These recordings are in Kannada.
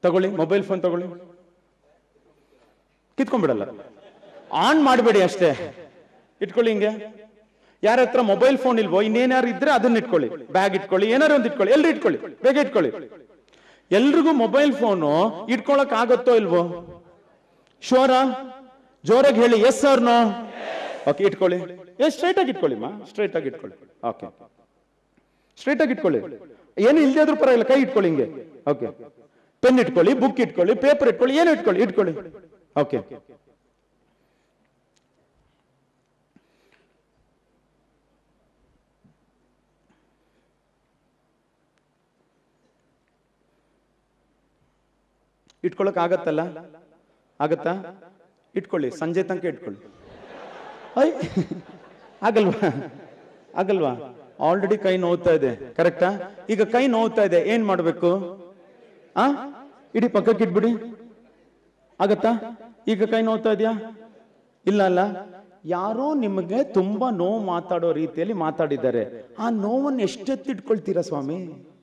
ತಗೊಳ್ಳಿ ಮೊಬೈಲ್ ಫೋನ್ ತಗೊಳ್ಳಿ ಕಿತ್ಕೊಂಡ್ಬಿಡಲ್ಲ ಆನ್ ಮಾಡಬೇಡಿ ಅಷ್ಟೇ ಇಟ್ಕೊಳ್ಳಿ ಹಿಂಗೆ ಯಾರ ಹತ್ರ ಮೊಬೈಲ್ ಫೋನ್ ಇಲ್ವೋ ಇನ್ನೇನಾರು ಇದ್ರೆ ಅದನ್ನ ಇಟ್ಕೊಳ್ಳಿ ಬ್ಯಾಗ್ ಇಟ್ಕೊಳ್ಳಿ ಏನಾರು ಒಂದು ಇಟ್ಕೊಳ್ಳಿ ಎಲ್ರು ಇಟ್ಕೊಳ್ಳಿ ಬೇಗ ಇಟ್ಕೊಳ್ಳಿ ಎಲ್ರಿಗೂ ಮೊಬೈಲ್ ಫೋನು ಇಟ್ಕೊಳಕ್ ಆಗತ್ತೋ ಇಲ್ವೋ ಶೋರಾ ಜೋರಾಗಿ ಹೇಳಿ ಎಸ್ ಸರ್ ನೋ ಓಕೆ ಇಟ್ಕೊಳ್ಳಿ ಎಸ್ ಸ್ಟ್ರೈಟ್ ಆಗಿ ಇಟ್ಕೊಳ್ಳಿ ಮಾ ಸ್ಟ್ರೈಟ್ ಆಗಿ ಇಟ್ಕೊಳ್ಳಿ ಓಕೆ ಸ್ಟ್ರೈಟ್ ಆಗಿ ಇಟ್ಕೊಳ್ಳಿ ಏನು ಇಲ್ಲದೆ ಆದ್ರೂ ಪರವಾಗಿಲ್ಲ ಕೈ ಇಟ್ಕೊಳ್ಳಿ ಹಿಂಗೆ ಓಕೆ ಪೆನ್ ಇಟ್ಕೊಳ್ಳಿ ಬುಕ್ ಇಟ್ಕೊಳ್ಳಿ ಪೇಪರ್ ಇಟ್ಕೊಳ್ಳಿ ಏನು ಇಟ್ಕೊಳ್ಳಿ ಇಟ್ಕೊಳ್ಳಿ ಓಕೆ ಇಟ್ಕೊಳಕ್ ಆಗತ್ತಲ್ಲ ಆಗತ್ತಾ ಇಟ್ಕೊಳ್ಳಿ ಸಂಜೆ ತನಕ ಇಟ್ಕೊಳ್ಳಿ ಐ ಆಗಲ್ವಾ ಆಗಲ್ವಾ ಆಲ್ರೆಡಿ ಕೈ ನೋವ್ತಾ ಇದೆ ಕರೆಕ್ಟಾ ಈಗ ಕೈ ನೋವ್ತಾ ಇದೆ ಏನ್ ಮಾಡ್ಬೇಕು ಆ ಇಡೀ ಪಕ್ಕಕ್ಕೆ ಇಟ್ಬಿಡಿ ಆಗತ್ತಾ ಈಗ ಕೈ ನೋವ್ತಾ ಇದೆಯಾ ಇಲ್ಲ ಅಲ್ಲ ಯಾರೋ ನಿಮಗೆ ತುಂಬಾ ನೋವು ಮಾತಾಡೋ ರೀತಿಯಲ್ಲಿ ಮಾತಾಡಿದ್ದಾರೆ ಆ ನೋವನ್ನು ಎಷ್ಟೆತ್ತಿಟ್ಕೊಳ್ತೀರಾ ಸ್ವಾಮಿ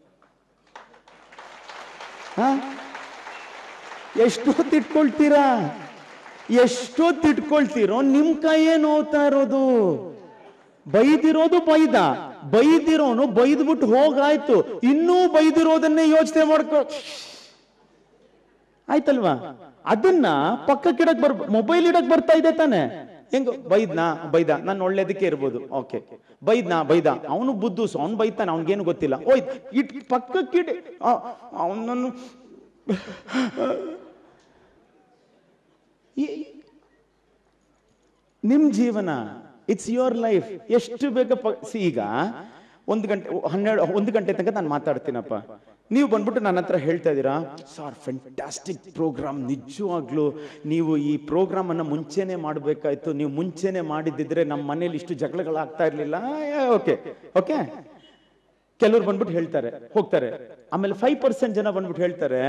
ಹಾ ಎಷ್ಟೊತ್ತು ಇಟ್ಕೊಳ್ತೀರಾ ಎಷ್ಟೊತ್ತು ಇಟ್ಕೊಳ್ತೀರೋ ನಿಮ್ ಕೈಯೇ ನೋವ್ತಾ ಇರೋದು ಬೈದಿರೋದು ಬೈದ ಬೈದಿರೋನು ಬೈದ್ಬಿಟ್ಟು ಹೋಗಾಯ್ತು ಇನ್ನೂ ಬೈದಿರೋದನ್ನೇ ಯೋಚನೆ ಮಾಡ್ಕೊ ಆಯ್ತಲ್ವಾ ಅದನ್ನ ಪಕ್ಕಕ್ಕೆ ಇಡಕ್ ಬರ್ ಮೊಬೈಲ್ ಇಡಕ್ ಬರ್ತಾ ಇದೆ ತಾನೆ ಹೆಂಗ ಬೈದ್ನಾ ಬೈದ ನಾನು ಒಳ್ಳೇದಕ್ಕೆ ಇರ್ಬೋದು ಓಕೆ ಬೈದ್ನಾ ಬೈದ ಅವನು ಬುದ್ದು ಅವ್ನು ಬೈತಾನೆ ಅವ್ನಿಗೇನು ಗೊತ್ತಿಲ್ಲ ಓಯ್ತ್ ಇಟ್ ಪಕ್ಕಕ್ಕಿಡಿ ಅವನನ್ನು ನಿಮ್ ಜೀವನ ಇಟ್ಸ್ ಯುವರ್ ಲೈಫ್ ಎಷ್ಟು ಬೇಗ ಪ- see, ಈಗ ಒಂದು ಗಂಟೆ ಹನ್ನೆರಡು ಒಂದು ಗಂಟೆ ತನಕ ನಾನು ಮಾತಾಡ್ತೀನಪ್ಪ ನೀವು ಬಂದ್ಬಿಟ್ಟು ನನ್ನ ಹತ್ರ ಹೇಳ್ತಾ ಇದ್ದೀರಾ ಸರ್ ಫೆಂಟಾಸ್ಟಿಕ್ ಪ್ರೋಗ್ರಾಮ್ ನಿಜವಾಗ್ಲೂ ನೀವು ಈ ಪ್ರೋಗ್ರಾಮ್ ಅನ್ನ ಮುಂಚೆನೆ ಮಾಡಬೇಕಾಯ್ತು ನೀವು ಮುಂಚೆನೆ ಮಾಡಿದ್ದಿದ್ರೆ ನಮ್ಮ ಮನೇಲಿ ಇಷ್ಟು ಜಗಳಗಳಾಗ್ತಾ ಇರ್ಲಿಲ್ಲ ಓಕೆ ಓಕೆ ಕೆಲವ್ರು ಬಂದ್ಬಿಟ್ಟು ಹೇಳ್ತಾರೆ ಹೋಗ್ತಾರೆ ಆಮೇಲೆ ಫೈವ್ ಪರ್ಸೆಂಟ್ ಜನ ಬಂದ್ಬಿಟ್ಟು ಹೇಳ್ತಾರೆ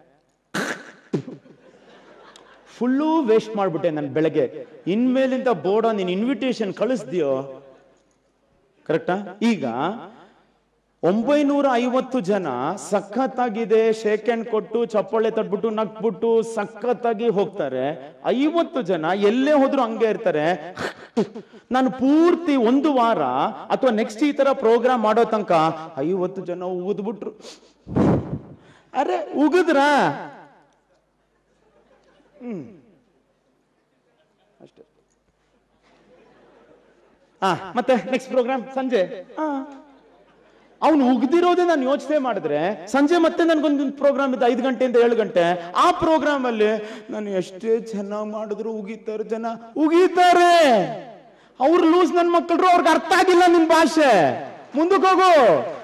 ಫುಲ್ಲು ವೇಸ್ಟ್ ಮಾಡ್ಬಿಟ್ಟೆ ನಾನು ಬೆಳಗ್ಗೆ ಇನ್ಮೇಲಿಂದ ಬೋರ್ಡ ನೀನ್ ಇನ್ವಿಟೇಷನ್ ಕಳಿಸ್ದಿಯೋ ಕರೆಕ್ಟಾ ಈಗ ಒಂಬೈನೂರ ಐವತ್ತು ಜನ ಸಖತ್ತಾಗಿದೆ ಶೇಕ್ ಹ್ಯಾಂಡ್ ಕೊಟ್ಟು ಚಪ್ಪಾಳೆ ತಟ್ಬಿಟ್ಟು ನಕ್ಬಿಟ್ಟು ಸಖತ್ತಾಗಿ ಹೋಗ್ತಾರೆ ಐವತ್ತು ಜನ ಎಲ್ಲೇ ಹೋದ್ರು ಹಂಗೆ ಇರ್ತಾರೆ ನಾನು ಪೂರ್ತಿ ಒಂದು ವಾರ ಅಥವಾ ನೆಕ್ಸ್ಟ್ ಈ ತರ ಪ್ರೋಗ್ರಾಮ್ ಮಾಡೋ ತನಕ ಐವತ್ತು ಜನ ಊದ್ಬಿಟ್ರು ಅರೆ ಉಗಿದ್ರಾ ಅಷ್ಟೇ ಆ ಮತ್ತೆ ನೆಕ್ಸ್ಟ್ ಪ್ರೋಗ್ರಾಮ್ ಸಂಜೆ ಅವನು ಉಗ್ದಿರೋದೇ ನಾನು ಯೋಚನೆ ಮಾಡಿದ್ರೆ ಸಂಜೆ ಮತ್ತೆ ನನ್ಗೊಂದು ಪ್ರೋಗ್ರಾಮ್ ಇದೆ ಐದು ಗಂಟೆಯಿಂದ ಏಳು ಗಂಟೆ ಆ ಪ್ರೋಗ್ರಾಮ್ ಅಲ್ಲಿ ನಾನು ಎಷ್ಟೇ ಚೆನ್ನಾಗಿ ಮಾಡಿದ್ರು ಉಗಿತಾರೆ ಜನ ಉಗಿತಾರೆ ಅವ್ರು ಲೂಸ್ ನನ್ ಮಕ್ಕಳು ಅವ್ರಿಗೆ ಅರ್ಥ ಆಗಿಲ್ಲ ನಿಮ್ ಭಾಷೆ ಮುಂದಕ್ಕೆ ಹೋಗು